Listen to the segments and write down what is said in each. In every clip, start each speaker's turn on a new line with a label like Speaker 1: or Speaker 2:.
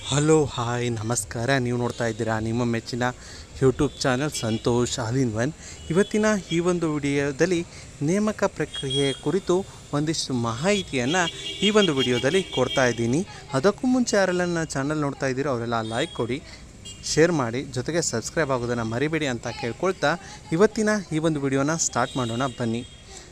Speaker 1: hello hi ನಮಸ್ಕಾರ ನೀವು ನೋಡ್ತಾ ಇದ್ದೀರಾ ನಿಮ್ಮ ಮೆಚ್ಚಿನ YouTube channel Santosh all in one ಇವತ್ತಿನ ಈ ಒಂದು ವಿಡಿಯೋದಲ್ಲಿ ನೇಮಕ ಪ್ರಕ್ರಿಯೆ ಕುರಿತು ಒಂದಿಷ್ಟು ಮಾಹಿತಿಯನ್ನು ಈ ಒಂದು ವಿಡಿಯೋದಲ್ಲಿ ಕೊಡ್ತಾ ಇದ್ದೀನಿ ಅದಕ್ಕೂ ಮುಂಚೆ ಯಾರೆಲ್ಲ ನನ್ನ ಚಾನಲ್ ನೋಡ್ತಾ ಇದ್ದೀರೋ ಅವರೆಲ್ಲ ಲೈಕ್ ಕೊಡಿ ಶೇರ್ ಮಾಡಿ ಜೊತೆಗೆ ಸಬ್ಸ್ಕ್ರೈಬ್ ಆಗೋದನ್ನು ಮರಿಬೇಡಿ ಅಂತ ಕೇಳ್ಕೊಳ್ತಾ ಇವತ್ತಿನ ಈ ಒಂದು ವಿಡಿಯೋನ ಸ್ಟಾರ್ಟ್ ಮಾಡೋಣ ಬನ್ನಿ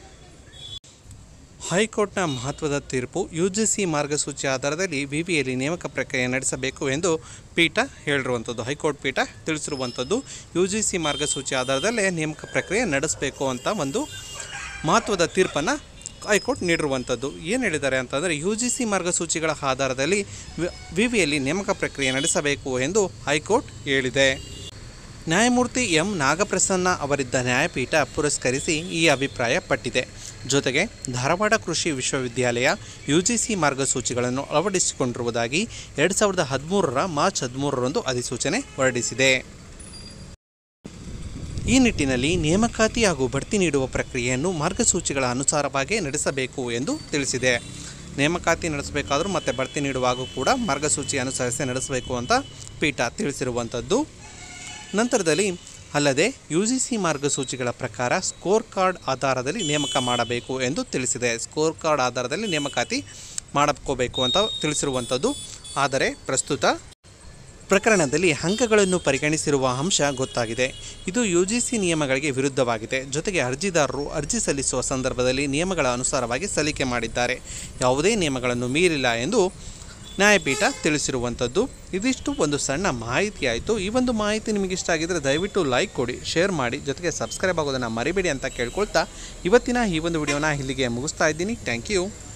Speaker 1: ಹೈಕೋರ್ಟ್ನ ಮಹತ್ವದ ತೀರ್ಪು ಯು ಜಿ ಸಿ ಮಾರ್ಗಸೂಚಿ ಆಧಾರದಲ್ಲಿ ವಿ ವಿಯಲ್ಲಿ ನೇಮಕ ಪ್ರಕ್ರಿಯೆ ನಡೆಸಬೇಕು ಎಂದು ಪೀಠ ಹೇಳಿರುವಂಥದ್ದು ಹೈಕೋರ್ಟ್ ಪೀಠ ತಿಳಿಸಿರುವಂಥದ್ದು ಯು ಜಿ ಸಿ ಮಾರ್ಗಸೂಚಿ ಆಧಾರದಲ್ಲೇ ನೇಮಕ ಪ್ರಕ್ರಿಯೆ ನಡೆಸಬೇಕು ಅಂತ ಒಂದು ಮಹತ್ವದ ತೀರ್ಪನ್ನು ಹೈಕೋರ್ಟ್ ನೀಡಿರುವಂಥದ್ದು ಏನು ಹೇಳಿದ್ದಾರೆ ಅಂತಂದರೆ ಯು ಜಿ ಸಿ ಮಾರ್ಗಸೂಚಿಗಳ ಆಧಾರದಲ್ಲಿ ವಿ ವಿಯಲ್ಲಿ ನೇಮಕ ಪ್ರಕ್ರಿಯೆ ನಡೆಸಬೇಕು ಎಂದು ಹೈಕೋರ್ಟ್ ಹೇಳಿದೆ ನ್ಯಾಯಮೂರ್ತಿ ಎಂ ನಾಗಪ್ರಸನ್ನ ಅವರಿದ್ದ ನ್ಯಾಯಪೀಠ ಪುರಸ್ಕರಿಸಿ ಈ ಅಭಿಪ್ರಾಯ ಪಟ್ಟಿದೆ ಜೊತೆಗೆ ಧಾರವಾಡ ಕೃಷಿ ವಿಶ್ವವಿದ್ಯಾಲಯ ಯು ಜಿ ಸಿ ಮಾರ್ಗಸೂಚಿಗಳನ್ನು ಅಳವಡಿಸಿಕೊಂಡಿರುವುದಾಗಿ ಎರಡು ಸಾವಿರದ ಹದಿಮೂರರ ಮಾರ್ಚ್ ಹದಿಮೂರರಂದು ಅಧಿಸೂಚನೆ ಹೊರಡಿಸಿದೆ ಈ ನಿಟ್ಟಿನಲ್ಲಿ ನೇಮಕಾತಿ ಹಾಗೂ ಬಡ್ತಿ ನೀಡುವ ಪ್ರಕ್ರಿಯೆಯನ್ನು ಮಾರ್ಗಸೂಚಿಗಳ ಅನುಸಾರವಾಗಿ ನಡೆಸಬೇಕು ಎಂದು ತಿಳಿಸಿದೆ ನೇಮಕಾತಿ ನಡೆಸಬೇಕಾದರೂ ಮತ್ತು ಬಡ್ತಿ ನೀಡುವಾಗ ಕೂಡ ಮಾರ್ಗಸೂಚಿ ಅನುಸರಿಸಿ ನಡೆಸಬೇಕು ಅಂತ ಪೀಠ ತಿಳಿಸಿರುವಂಥದ್ದು ನಂತರದಲ್ಲಿ ಅಲ್ಲದೆ ಯು ಜಿ ಸಿ ಮಾರ್ಗಸೂಚಿಗಳ ಪ್ರಕಾರ ಸ್ಕೋರ್ ಕಾರ್ಡ್ ಆಧಾರದಲ್ಲಿ ನೇಮಕ ಮಾಡಬೇಕು ಎಂದು ತಿಳಿಸಿದೆ ಸ್ಕೋರ್ ಕಾರ್ಡ್ ಆಧಾರದಲ್ಲಿ ನೇಮಕಾತಿ ಮಾಡ್ಕೋಬೇಕು ಅಂತ ತಿಳಿಸಿರುವಂಥದ್ದು ಆದರೆ ಪ್ರಸ್ತುತ ಪ್ರಕರಣದಲ್ಲಿ ಅಂಕಗಳನ್ನು ಪರಿಗಣಿಸಿರುವ ಅಂಶ ಗೊತ್ತಾಗಿದೆ ಇದು ಯು ಜಿ ಸಿ ನಿಯಮಗಳಿಗೆ ವಿರುದ್ಧವಾಗಿದೆ ಜೊತೆಗೆ ಅರ್ಜಿದಾರರು ಅರ್ಜಿ ಸಲ್ಲಿಸುವ ಸಂದರ್ಭದಲ್ಲಿ ನಿಯಮಗಳ ಅನುಸಾರವಾಗಿ ಸಲ್ಲಿಕೆ ಮಾಡಿದ್ದಾರೆ ಯಾವುದೇ ನಿಯಮಗಳನ್ನು ಮೀರಿಲ್ಲ ಎಂದು ನ್ಯಾಯಪೀಠ ತಿಳಿಸಿರುವಂಥದ್ದು ಇದಿಷ್ಟು ಒಂದು ಸಣ್ಣ ಮಾಹಿತಿ ಆಯಿತು ಈ ಒಂದು ಮಾಹಿತಿ ನಿಮಗೆ ಇಷ್ಟ ಆಗಿದ್ದರೆ ದಯವಿಟ್ಟು ಲೈಕ್ ಕೊಡಿ ಶೇರ್ ಮಾಡಿ ಜೊತೆಗೆ ಸಬ್ಸ್ಕ್ರೈಬ್ ಆಗೋದನ್ನು ಮರಿಬೇಡಿ ಅಂತ ಕೇಳ್ಕೊಳ್ತಾ ಇವತ್ತಿನ ಈ ಒಂದು ವಿಡಿಯೋನ ಇಲ್ಲಿಗೆ ಮುಗಿಸ್ತಾ ಇದ್ದೀನಿ ಥ್ಯಾಂಕ್ ಯು